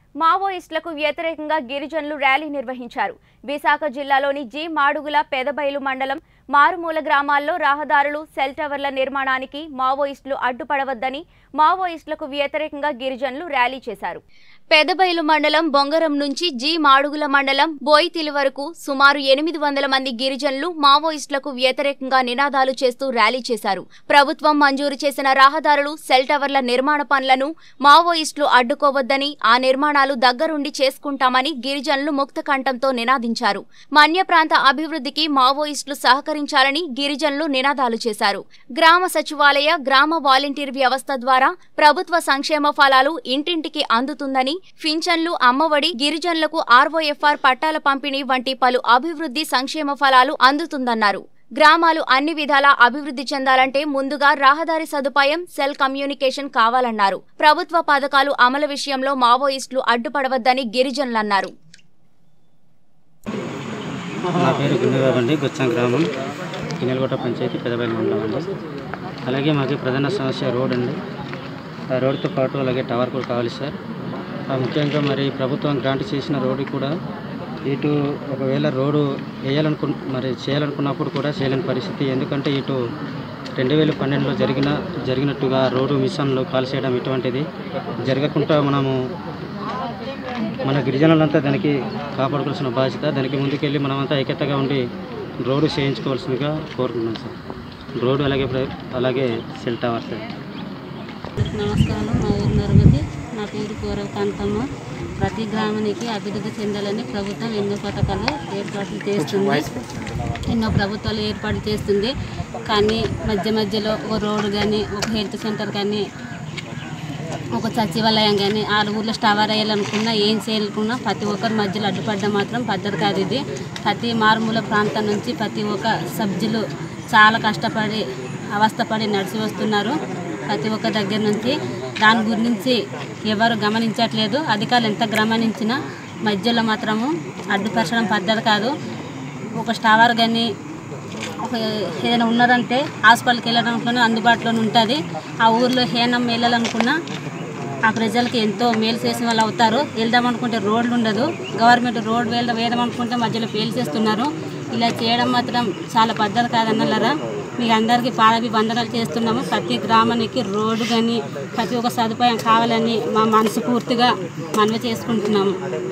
మావోయిస్టులకు వ్యతిరేకంగా గిరిజనులు ర్యాలీ నిర్వహించారు విశాఖ జిల్లాలోని జి మాడుగుల పెదబైలు మండలం మారుమూల గ్రామాల్లో రహదారులు సెల్ టవర్ల నిర్మాణానికి మావోయిస్టులు అడ్డుపడవద్దని మావోయిస్టులకు వ్యతిరేకంగా గిరిజనులు ర్యాలీ చేశారు పెదబైలు మండలం బొంగరం నుంచి జి మాడుగుల మండలం బోయితిలి వరకు సుమారు ఎనిమిది వందల మంది గిరిజనులు మావోయిస్టులకు వ్యతిరేకంగా నినాదాలు చేస్తూ ర్యాలీ చేశారు ప్రభుత్వం మంజూరు చేసిన రహదారులు సెల్ టవర్ల నిర్మాణ పనులను మావోయిస్టులు అడ్డుకోవద్దని ఆ నిర్మాణాలు దగ్గరుండి చేసుకుంటామని గిరిజనులు ముక్త కంఠంతో నినాదించారు మన్య ప్రాంత అభివృద్ధికి మావోయిస్టులు సహకరించాలని గిరిజనులు నినాదాలు చేశారు గ్రామ సచివాలయ గ్రామ వాలంటీర్ వ్యవస్థ ద్వారా ప్రభుత్వ సంక్షేమ ఫలాలు ఇంటింటికి అందుతుందని పింఛన్లు అమ్మఒడి గిరిజనులకు ఆర్ఓఎఫ్ఆర్ పట్టాల పంపిణీ వంటి పలు అభివృద్ధి సంక్షేమ ఫలాలు అందుతుందన్నారు గ్రామాలు అన్ని విధాలా అభివృద్ధి చెందాలంటే ముందుగా రహదారి సదుపాయం సెల్ కమ్యూనికేషన్ కావాలన్నారు ప్రభుత్వ పథకాలు అమలు విషయంలో మావోయిస్టులు అడ్డుపడవద్దని గిరిజనులన్నారు నా పేరు గుండెబాబు అండి గుచ్చాం గ్రామం కిన్నెలకోట పంచాయతీ పెదబయలు మండలం అండి అలాగే మాకు ప్రధాన సమస్య రోడ్ అండి ఆ రోడ్తో పాటు అలాగే టవర్ కూడా కావాలి సార్ ఆ ముఖ్యంగా మరి ప్రభుత్వం గ్రాంట్ చేసిన రోడ్డు కూడా ఇటు ఒకవేళ రోడ్డు వేయాలనుకు మరి చేయాలనుకున్నప్పుడు కూడా చేయలేని పరిస్థితి ఎందుకంటే ఇటు రెండు వేల పన్నెండులో జరిగిన జరిగినట్టుగా రోడ్డు మిషన్లు కాల్ చేయడం ఇటువంటిది జరగకుండా మనము మన గిరిజనులంతా దానికి కాపాడుకోవాల్సిన బాధ్యత దానికి ముందుకెళ్ళి మనమంతా ఐక్యతగా ఉండి రోడ్డు చేయించుకోవాల్సిందిగా కోరుతున్నాం సార్ రోడ్డు అలాగే ప్ర- అలాగే సెల్ టవర్ సార్ నమస్కారం మా ఊరు నరగతి నా పేరు కోరవ కాంతమ్మ ప్రతి గ్రామానికి అభివృద్ధి చెందాలని ప్రభుత్వం ఎన్నో పథకాలు ఏర్పాట్లు చేస్తుంది ఎన్నో ప్రభుత్వాలు ఏర్పాటు చేస్తుంది కానీ మధ్య మధ్యలో ఒక రోడ్డు కానీ ఒక హెల్త్ సెంటర్ కానీ ఒక సచివాలయం కానీ ఆ ఊర్లో స్టవర్ వేయాలనుకున్నా ఏం చేయాలనుకున్నా ప్రతి ఒక్కరి మధ్యలో అడ్డుపడ్డం మాత్రం పద్ధతి కాదు ఇది ప్రతి మారుమూల ప్రాంతం నుంచి ప్రతి ఒక్క సబ్జులు చాలా కష్టపడి అవస్థపడి నడిచి వస్తున్నారు ప్రతి ఒక్క దగ్గర నుంచి దాని గురించి ఎవరు గమనించట్లేదు అధికారులు ఎంత గమనించినా మధ్యలో మాత్రము అడ్డుపరచడం పద్ధతి కాదు ఒక స్టవర్ కానీ ఒక ఏదైనా ఉన్నారంటే హాస్పిటల్కి వెళ్ళడానికి అందుబాటులో ఉంటుంది ఆ ఊర్లో హేనం వెళ్ళాలనుకున్నా ఆ ప్రజలకి ఎంతో మేలు చేసిన వాళ్ళు అవుతారు వెళ్దాం అనుకుంటే రోడ్లు ఉండదు గవర్నమెంట్ రోడ్ వెళ్దాం వేద్దాం అనుకుంటే మధ్యలో ఫెయిల్ చేస్తున్నారు ఇలా చేయడం మాత్రం చాలా పద్ధతి కాదన్నలారా మీకు అందరికీ పాదాభివందనాలు చేస్తున్నాము ప్రతి గ్రామానికి రోడ్డు కానీ ప్రతి ఒక్క సదుపాయం కావాలని మా మనసు పూర్తిగా మనవి చేసుకుంటున్నాము